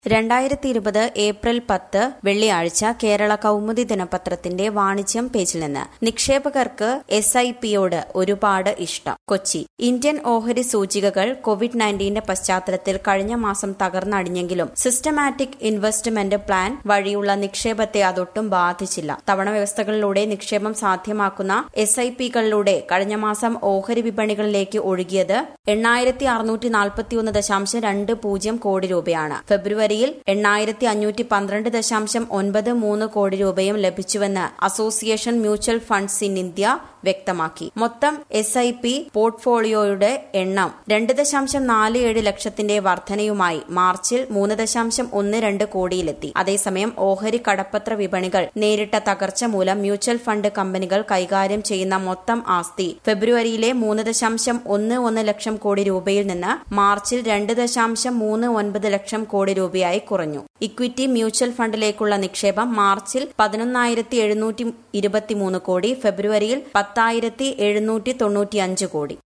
രണ്ടായിരത്തി ഇരുപത് ഏപ്രിൽ പത്ത് വെള്ളിയാഴ്ച കേരള കൗമുദി ദിനപത്രത്തിന്റെ വാണിജ്യം പേജിൽ നിന്ന് നിക്ഷേപകർക്ക് എസ് ഐ പിയോട് ഒരുപാട് ഇഷ്ടം കൊച്ചി ഇന്ത്യൻ ഓഹരി സൂചികകൾ കോവിഡ് നയൻറ്റീന്റെ പശ്ചാത്തലത്തിൽ കഴിഞ്ഞ മാസം തകർന്നടിഞ്ഞെങ്കിലും സിസ്റ്റമാറ്റിക് ഇൻവെസ്റ്റ്മെന്റ് പ്ലാൻ വഴിയുള്ള നിക്ഷേപത്തെ അതൊട്ടും ബാധിച്ചില്ല തവണ വ്യവസ്ഥകളിലൂടെ നിക്ഷേപം സാധ്യമാക്കുന്ന എസ് ഐ പികളിലൂടെ കഴിഞ്ഞ മാസം ഓഹരി വിപണികളിലേക്ക് ഒഴുകിയത് എണ്ണായിരത്തി അറുന്നൂറ്റി നാൽപ്പത്തിയൊന്ന് ദശാംശം രണ്ട് പൂജ്യം കോടി രൂപയാണ് ഫെബ്രുവരിയിൽ എണ്ണായിരത്തി അഞ്ഞൂറ്റി പന്ത്രണ്ട് ദശാംശം ഒൻപത് മൂന്ന് കോടി രൂപയും ലഭിച്ചുവെന്ന് association mutual funds in India വ്യക്തമാക്കി മൊത്തം എസ് ഐ പി പോർട്ട്ഫോളിയോയുടെ എണ്ണം രണ്ട് ദശാംശം നാല് ഏഴ് ലക്ഷത്തിന്റെ വർധനയുമായി മാർച്ചിൽ മൂന്ന് ദശാംശം ഒന്ന് രണ്ട് കോടിയിലെത്തി അതേസമയം ഓഹരി കടപ്പത്ര വിപണികൾ നേരിട്ട തകർച്ച മൂലം മ്യൂച്വൽ ഫണ്ട് കമ്പനികൾ കൈകാര്യം ചെയ്യുന്ന മൊത്തം ആസ്തി ഫെബ്രുവരിയിലെ മൂന്ന് ദശാംശം ഒന്ന് ഒന്ന് ലക്ഷം കോടി രൂപയിൽ നിന്ന് മാർച്ചിൽ രണ്ട് ദശാംശം മൂന്ന് ഒൻപത് ലക്ഷം കോടി രൂപയായി കുറഞ്ഞു ഇക്വിറ്റി മ്യൂച്വൽ ഫണ്ടിലേക്കുള്ള നിക്ഷേപം മാർച്ചിൽ പതിനൊന്നായിരത്തി എഴുന്നൂറ്റി ഇരുപത്തിമൂന്ന് കോടി ഫെബ്രുവരിയിൽ പത്തായിരത്തി എഴുന്നൂറ്റി തൊണ്ണൂറ്റിയഞ്ച് കോടി